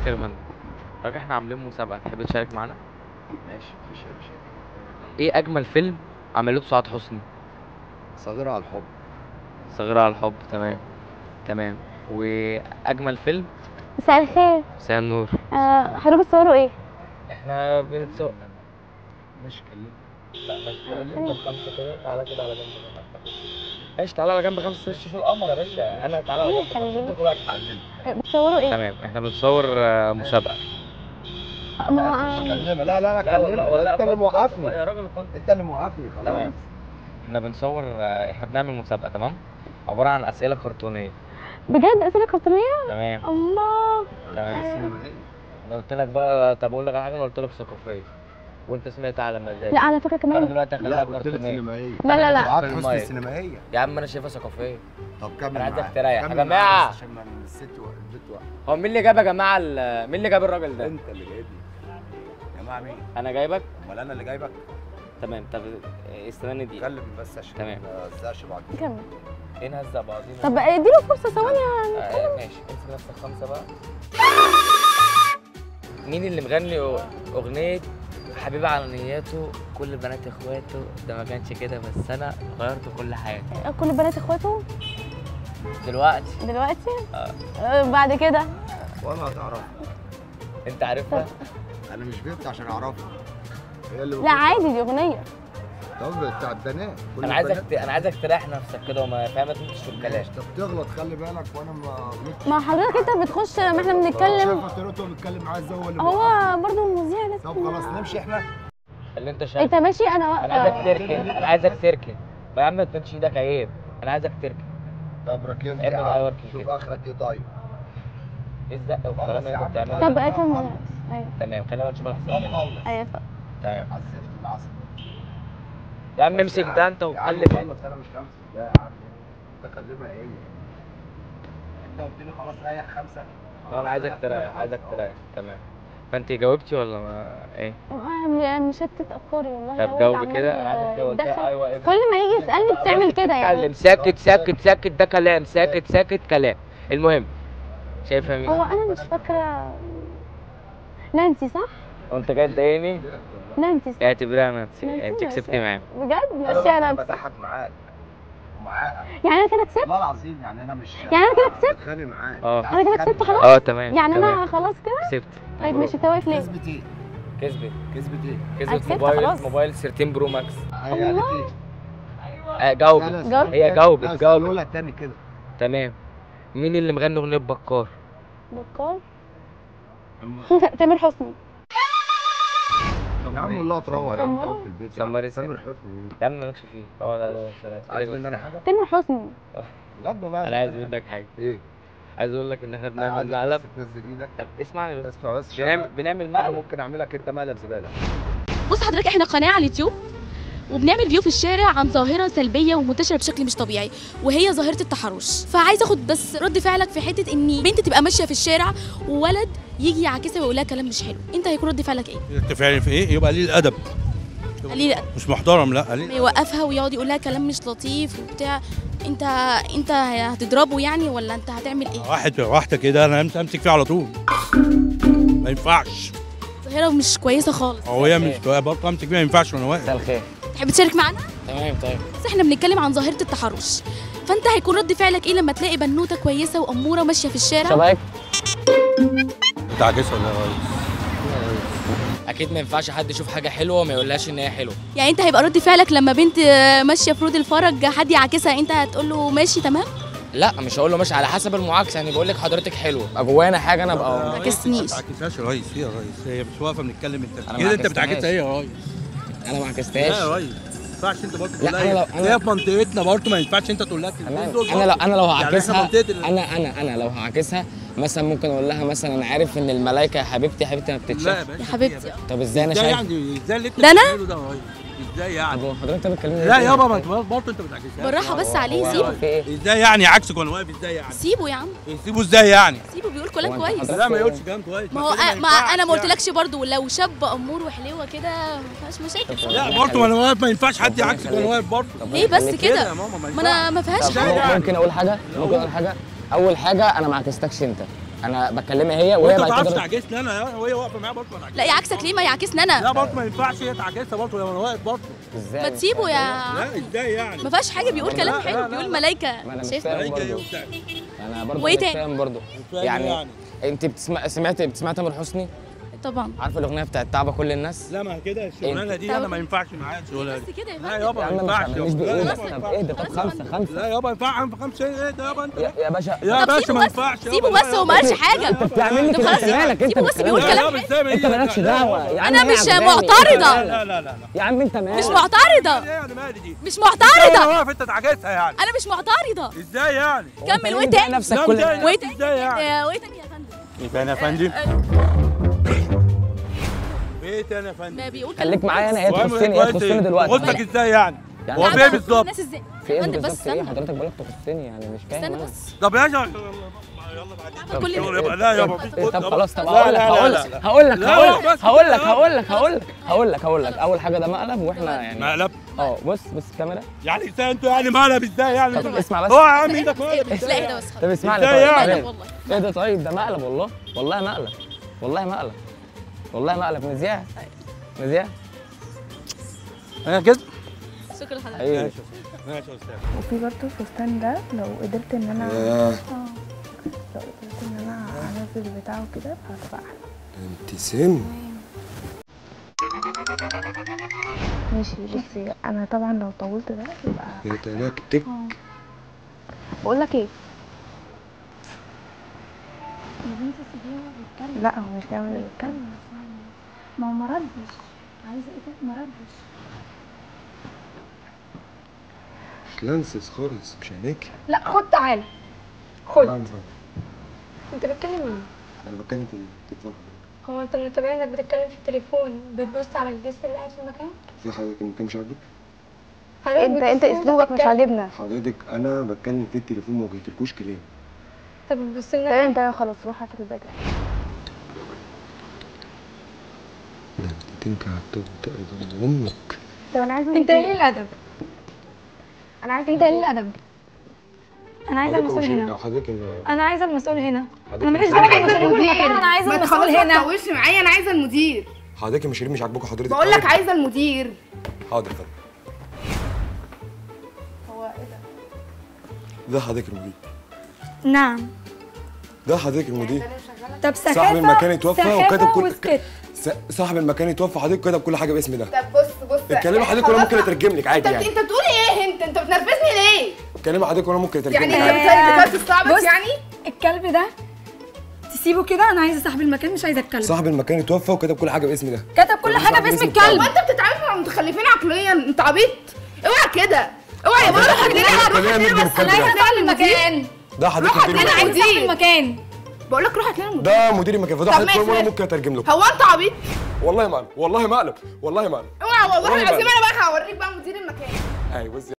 الخير يا فندم راجل احنا عاملين مسابقة تحب تشارك معانا؟ ماشي مفيش أي مشاكل ايه أجمل فيلم عملته سعاد حسني؟ صغيرة على الحب صغيرة على الحب تمام تمام وأجمل فيلم مساء الخير مساء النور آه، حضرتك بتصوروا ايه؟ احنا بنتسوق مش كلمة لا بس انت بخمسة كده تعالى كده على جنب ماشي تعالى على جنب خمسة ستة شوف القمر يا باشا انا تعالى على جنب خليني. كل واحد حق. بتصوروا ايه؟ تمام احنا بنصور آه، مسابقة ما كلمة لا لا لا كلمة انت اللي موقفني يا راجل انت اللي موقفني خلاص تمام احنا بنصور آه، احنا بنعمل مسابقة تمام عبارة عن أسئلة كرتونية بجد اسئله كرتونيه؟ تمام الله تمام انا قلت لك بقى طب اقول لك على حاجة انا قلت لك ثقافية وانت سمعت على مزاجي لا على فكره انا كمان دلوقتي لا هخليها قلت لك كرتونية سينمائية لا لا لا سعاد في حسني المايك. السينمائية يا عم انا شايفها ثقافية طب كمل أنا عايزك معاك. تريح. يا كمل جماعة. معاك بس عشان ما الست و- البيت واقف هو مين اللي جاب يا جماعة ال- مين اللي جاب الراجل ده؟ انت اللي جايبني يا جماعة مين؟ انا جايبك امال انا اللي جايبك؟ تمام طب استناني دي اتكلم بس عشان تمام. ما نزعش بعض كمل ايه نهزق بعضينا طب اديله فرصه ثواني آه ماشي امسك نفسك خمسة بقى مين اللي مغني أغ- اغنية حبيبي على نياته كل بنات اخواته ده ما كانش كده بس انا غيرت كل حاجة كل بنات اخواته دلوقتي دلوقتي آه. آه، بعد كده ولا هتعرف انت عارفها انا مش بنت عشان اعرفها هي اللي لا عادي دي اغنيه طب بتاع البنات كل انا عايزك البنات. ت... انا عايزك تريح نفسك كده وما فاهم ما تمشيش في الكلام ماشي، طب تغلط خلي بالك وانا ما غلطتش ما حضرتك انت بتخش ما احنا بنتكلم شايف طريقته بيتكلم معايا ازاي هو اللي هو موقفني. برضه المذيع لازم طب خلاص نمشي احنا اللي انت شايفه انت ماشي انا انا عايزك واقفه تركن انا عايزك تركن يا عم ما تمشي ايدك عيب انا عايزك تركن طب ركنت ابعد يا على عم وركن شوف كده. اخرك ايه طيب ايه الزق والكلام خلاص اللي يا انت عم. بتعمله طب ده؟ كمل ايوه تمام خلينا نشوف الحساب ايوه تمام عزفت العسل يا عم امسك ده انت يا عم وخلي خلص انا مش همسك ده يا عم تكلمها ايه انت قلت لي خلاص ريح خمسه انا عايزك تريح عايزك تريح تمام فانت جاوبتي ولا ما ايه آه، مشتت افكاري والله طب هو جاوب عمال كده انا عايزك تقول يتدخل. ايوه ايه كل ما يجي يسالني بتعمل كده يعني اتكلم ساكت ساكت ساكت ده كلام ساكت ساكت كلام المهم شايفه مين هو انا مش فاكره نانسي صح وانت جاي تضايقني نانسي صح اعتبرها نفسي نانسي انت ماشي. كسبتي معايا بجد ماشي انا بضحك معاك ومعاها يعني انا كده كسبت والله العظيم يعني انا مش يعني انا كده كسبت بتخانق معاك اه. انا كده كسبت خلاص اه تمام يعني تمام. انا خلاص كده كسبت طيب ماشي انت واقف ليه كسبت ايه؟ كسبت كسبت ايه؟ كسبت كسبت موبايل خلاص. موبايل 13 برو ماكس هي قالت ايه؟ آه جاوبت لا، لا، جاوبت. هي جاوبت لا، جاوبت قولها تاني كده تمام مين اللي مغني اغنيه بكار بكار تامر حسني يا عم والله تروح يا عم سمرة. في البيت سمرة. سمر حسني يا عم مالكش فيه اه لا لا لا عايز لا مني حاجه؟ تامر حسني بجد بقى انا عايز منك حاجه ايه؟ عايز اقول لك ان احنا بنعمل عايزك مقلب بس تنزل ايدك طب اسمعني بس اسمع بس بنعمل بنعمل انا مقلب ممكن اعمل لك انت مقلب زباله بص حضرتك احنا قناه على اليوتيوب وبنعمل فيو في الشارع عن ظاهره سلبيه ومنتشره بشكل مش طبيعي وهي ظاهره التحرش فعايزه اخد بس رد فعلك في حته ان بنت تبقى ماشيه في الشارع وولد يجي يعاكسها ويقول لها كلام مش حلو انت هيكون رد فعلك ايه تفعلي في ايه يبقى قليل الادب قليل مش محترم لا قليل يوقفها ويقعد يقول لها كلام مش لطيف وبتاع انت انت هتضربه يعني ولا انت هتعمل ايه واحد واحده كده انا امس- امسك فيه على طول ما ينفعش ظاهره مش كويسه خالص هو هي مش برضه امسك فيها ما ينفعش وانا واقف مساء الخير تحب تشارك معانا تمام طيب بس احنا بنتكلم عن ظاهره التحرش فانت هيكون رد فعلك ايه لما تلاقي بنوته كويسه واموره ماشيه في الشارع شبهك بتعجزها ولا يا ريس اكيد ما ينفعش حد يشوف حاجه حلوه وما يقولهاش ان هي حلوه يعني انت هيبقى رد فعلك لما بنت آه، ماشيه في رود الفرج حد يعاكسها انت هتقول له ماشي تمام لا مش هقول له مش على حسب المعاكسه يعني بقول لك حضرتك حلوه ابقى جوانا حاجه انا ابقى ما تعكسنيش. ما تعكسهاش يا ريس هي يا ريس هي مش واقفه بنتكلم انت أنا كده ما انت بتعكسها هي يا ريس انا ما لا عكستهاش يا ريس ما ينفعش انت برضه لا، تقول أنا لها لو- هي- هي في منطقتنا برضه ما ينفعش انت تقول لها كده. انا دول انا لو انا لو يعني إحنا هعكسها منطقة ال- انا انا انا لو هعكسها مثلا ممكن اقول لها مثلا انا عارف ان الملائكه يا حبيبتي يا حبيبتي ما لا بتتشاف يا حبيبتي طب ازاي انا ازاي شايف يعني ازاي اللي انت ده أنا؟ بتعمله ده يا ريس ازاي يعني طب حضرتك بتكلمني لا ليه؟ يابا ما انت برضه انت بتعكسها بالراحه بس عليه سيبه في ايه ازاي يعني عكسك وانا واقف ازاي يعني سيبه يا عم يسيبه ازاي يعني سيبه بيقول كلام هو أنت كويس حضرتك- لا ما يقولش كلام كويس ما هو كده آه، ما ينفعش انا ما يعني. قلتلكش برضو لو شاب امور وحلوه كده ما فيهاش مشاكل لا برضه وانا واقف ما ينفعش حد يعكسك وانا واقف برضه ليه بس كده كده يا ماما ما ما انا ينفعش ما فيهاش طب حاجه يعني. ممكن اقول حاجه ممكن اقول حاجه اول حاجه انا ما عكستكش انت انا بكلمها هي وهي وانت ما بعد تعرفش كده تعجزني انا وهي واقفه معايا برضه انا لا يعكسك ليه ما يعكسني لا انا برضه ما ينفعش هي تعجزها برضه وانا واقف برضه ازاي ما تسيبه يا لا ازاي يعني ما فيهاش حاجه بيقول كلام لا، حلو لا، بيقول لا. ملايكه ما انا مش شايف فاهم ملايكة ايه برضه وبتاع انا برضه وإيه مش تاني؟ فاهم برضه فاهم يعني يعني انت بتسمع سمعت بتسمع تامر حسني طبعا عارفه الاغنيه بتاعت تعبه كل الناس لا ما كده الشغلانه دي انا ما ينفعش معايا الشغلانه بس دي كده يا لا فندم يابا يا ما عم مش ينفعش مش يابا. لا بايه يابا طب ما اهدى ينفعش. طب خمسه خمسه لا يابا ينفع عم خمسه ايه ده يابا انت يا, يا باشا يا طب باشا سيبه ما بس ينفعش يابا. سيبه لا بس هو ما يابا. قالش حاجه انت بتعمل لي طب كده خلاص انت مالك انت سيبه بس بالكلام بيقول ده؟ لا كلام يابا ازاي ما انت هي- مالكش لا، دعوه يا عم أنا هي مش عجباني. معترضة. انت لا مالك؟ لا لا لا يا عم انت مالك مش معترضه ايه يعني مالي دي مش ازاي معترضه واقف انت تعجزها يعني انا مش معترضه ازاي يعني هو انت كمل ليه وإيه مضايق تاني؟ نفسك لا كل مضايق. وإيه تاني ازاي يعني؟ يا- وإيه تاني يا فندم ايه تاني يا فندم آه، ايه تاني يا فندم ما بيقول كلام خليك معايا انا هي وأعمل تخصني هي كويس تخصني ايه؟ دلوقتي غصتك ازاي يعني يعني هو أنا في ايه أنا بالظبط الناس ازاي في يا ايه فندم بس بالظبط ايه استنى حضرتك بقولك تخصني يعني مش فاهم استنى انا. بس طب يا جماعه يلا بعدين كل يلا يبقى لا يابا مفيش إيه، خد طب يابا. خلاص طب لا، هقول لك لا، هقول لا، لك لا. هقول لك لا، هقول بس لك هقول لك كده. هقول لك هقول لك هقول لك هقول لك اول حاجه ده مقلب واحنا يعني مقلب اه بص بص الكاميرا يعني ازاي انتوا يعني مقلب ازاي يعني طب اسمع بس هو يا عم ايدك مقلب لا ازاي اهدى بس طب خلاص اسمعني ازاي طيب يعني؟ مقلب بعدين. والله ايه ده طيب ده مقلب والله والله مقلب والله مقلب والله مقلب مذياع مذياع انا كده شكرا لحضرتك ايه ماشي ماشي يا استاذ وفي برضه الفستان ده لو قدرت ان انا اه لو قدرت ان انا انزل بتاعه كده فهتبقى احلى انت سم ماشي بصي انا طبعا لو طولت ده يبقى يا تنكتك بقول لك ايه يا بنتي سيبيه هو بيتكلم لا هو مش بيعمل كده بيتكلم ما هو ما ردش عايزه ايه تاني؟ ما ردش لانسس خالص مش عينيك لا خد تعالى خد نعم. انت بتتكلم مين انا بتكلم في التليفون هو انت من طبيعي انك بتتكلم في التليفون بتبص على الجسم اللي قاعد في المكان في حضرتك المكان مش عاجبك حضرتك انت انت بتبص اسلوبك مش بتتكلم. عاجبنا حضرتك انا بتكلم في التليفون ما قلتلكوش كلام طب بتبص طيب لنا انت خلاص روح هات الباجة ده انت تنكع تقدر امك طب انا عايزه انت ايه الادب انا عايزه انت ايه الادب انا عايزه حضرتك المسؤول مش- هنا حضرتك انا عايزه المسؤول هنا حضرتك انا ماليش مش- دعوه بالمسؤول في المكان انا عايزه المسؤول هنا ما تطولش معايا انا عايزه المدير حضرتك مش مش عاجبكم حضرتك بقول لك حاضر. عايزه المدير حاضر فندم هو ايه ده ده حضرتك المدير نعم ده حضرتك المدير طب سخافه صاحب المكان اتوفى سخافة وكتب كل وسكت. س- صاحب المكان اتوفى حضرتك كتب كل حاجه باسم ده طب بص بص اتكلمي حضرتك وانا ممكن اترجم لك عادي انت يعني انت بتقولي ايه انت انت بتنرفزني ليه اتكلمي حضرتك وانا ممكن اترجم يعني لك انت عادي بتهدي دلوقتي استعبط بص. يعني الكلب ده تسيبه كده انا عايزه صاحب المكان مش عايزه الكلب صاحب المكان اتوفى وكتب كل حاجه باسم ده كتب كل طب حاجه صاحب باسم اسم الكلب هو انت بتتعامل مع متخلفين عقليا انت عبيط اوعى كده اوعى يا بابا روح هات لنا روح خلينا هات لنا نبني بس الكلب انا ده. عايزه صاحب المكان ده حضرتك روح هات مدير لنا المكان عايزين صاحب المكان بقول لك روح هات لنا المدير ده مدير المكان فده طب حضرتك ماشي، وانا ماشي. ممكن اترجم لكم هو انت عبيط والله مقلب والله مقلب والله مقلب اوعى والله والله العظيم بقى. انا بقى هوريك بقى مدير المكان ايوه بص